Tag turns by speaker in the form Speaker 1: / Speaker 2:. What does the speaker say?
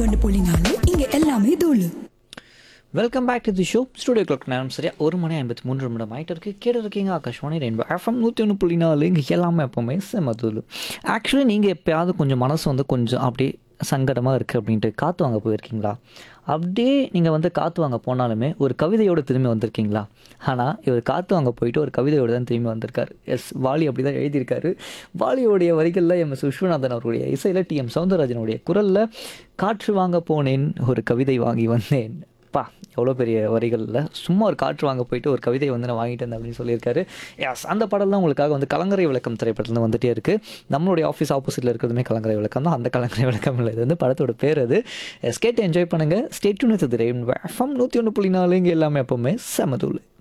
Speaker 1: ஒன்று புள்ளி நாலு இங்க எல்லாமே தூளு
Speaker 2: welcome back to the show studio clock நேரம் சரியா ஒரு மணி ஐம்பத்தி மூன்று நிமிடம் ஆகிட்டு இருக்கு கேட்டு இருக்கீங்க ஆகாஷ்வாணி ரெயின்போ எஃப்எம் நூற்றி ஒன்று புள்ளி நாலு இங்கே எல்லாமே எப்போவுமே செமதூள் ஆக்சுவலி நீங்கள் எப்பயாவது கொஞ்சம் மனசு வந்து கொஞ்சம் அப்படியே சங்கடமாக இருக்குது அப்படின்ட்டு காற்று வாங்க போயிருக்கீங்களா அப்படியே நீங்கள் வந்து காற்று வாங்க போனாலுமே ஒரு கவிதையோடு திரும்பி வந்திருக்கீங்களா ஆனால் இவர் காற்று வாங்க போயிட்டு ஒரு கவிதையோடு தான் திரும்பி வந்திருக்காரு எஸ் வாலி அப்படி தான் எழுதியிருக்காரு வாலியோடைய வரிகளில் எம் எஸ் விஸ்வநாதன் அவருடைய இசையில் டி எம் சவுந்தரராஜனுடைய குரலில் காற்று வாங்க போனேன் ஒரு கவிதை வாங்கி வந்தேன் பா எவ்வளோ பெரிய வரிகளில் சும்மா ஒரு காற்று வாங்க போயிட்டு ஒரு கவிதையை வந்து நான் வாங்கிட்டு வந்தேன் அப்படின்னு சொல்லியிருக்காரு எஸ் அந்த பாடல் தான் உங்களுக்காக வந்து கலங்கரை விளக்கம் திரைப்படத்துலேருந்து வந்துட்டே இருக்குது நம்மளுடைய ஆஃபீஸ் ஆப்போசிட்டில் இருக்கிறதுமே கலங்கரை விளக்கம் தான் அந்த கலங்கரை விளக்கம் இல்லை இது வந்து படத்தோட பேர் அது எஸ் கேட்டு என்ஜாய் பண்ணுங்கள் ஸ்டேட் யூனிட் எஃப்எம் நூற்றி ஒன்று புள்ளி நாலு இங்கே எல்லாமே எப்போவுமே செமதூள்